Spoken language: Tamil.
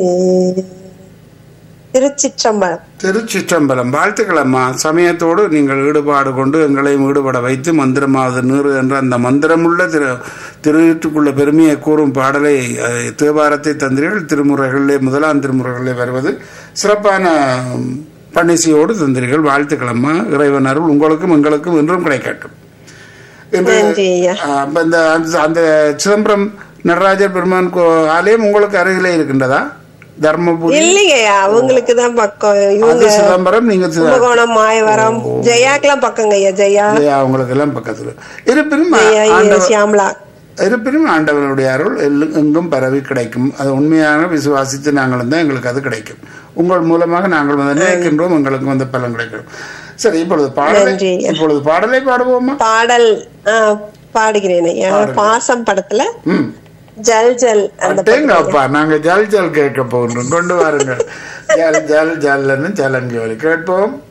திருச்சிற்றம்பலம் திருச்சிற்றம்பலம் வாழ்த்துக்கள் அம்மா சமயத்தோடு நீங்கள் ஈடுபாடு கொண்டு எங்களையும் ஈடுபட வைத்து மந்திரமாவது நீறு என்ற அந்த மந்திரமுள்ள திரு திருட்டுக்குள்ள பெருமையை கூறும் பாடலை அஹ், தேவாரத்தை தந்திரீர்கள் திருமுறைகளிலே முதலாம் திருமுறைகளிலே வருவது சிறப்பான ம், பன்னிசையோடு தந்திரீர்கள் வாழ்த்துக்கள் அம்மா இறைவன் அருள் உங்களுக்கும் எங்களுக்கும் என்றும் கிடைக்கட்டும் இன்று, நன்றி ஐயா அஹ், அப்ப இந்த அந்த- அந்த சிதம்பரம் நடராஜர் பெருமான் கோ- ஆலயம் உங்களுக்கு அருகிலே இருக்கின்றதா தர்மபுரி இல்லைங்கய்யா அவங்களுக்கு தான் பக்கம் அது இவங்க சிதம்பரம் நீங்க சித- கும்பகோணம் மாயவரம் ஜெயாக்கெல்லாம் பக்கங்க ஐயா ஜெயா இல்லையா அவங்களுக்கு எல்லாம் பக்கத்துல இருப்பினும் ஜெயா ஆண்டவ- சியாமலா இருப்பினும் ஆண்டவனுடைய அருள் எல்லு- எங்கும் பரவி கிடைக்கும் அது உண்மையாக விசுவாசித்து நாங்கள் தான் எங்களுக்கு அது கிடைக்கும் உங்கள் மூலமாக நாங்கள் வந்து நினைக்கின்றோம் எங்களுக்கு வந்து பலன் கிடைக்கும் சரி இப்பொழுது பாடலை நன்றி. இப்பொழுது பாடலை பாடுவோமா பாடல் ஆ, பாடுகிறேன் ஐயா பாசம் படத்துல ம் ஜல் ஜல் அந்த அட்டேங்க அப்பா நாங்க ஜல் ஜல் கேட்க போகின்றோம் கொண்டு வாருங்கள் ஜல் ஜல் ஜல்லுன்னு ஜலங்கி கேட்போம்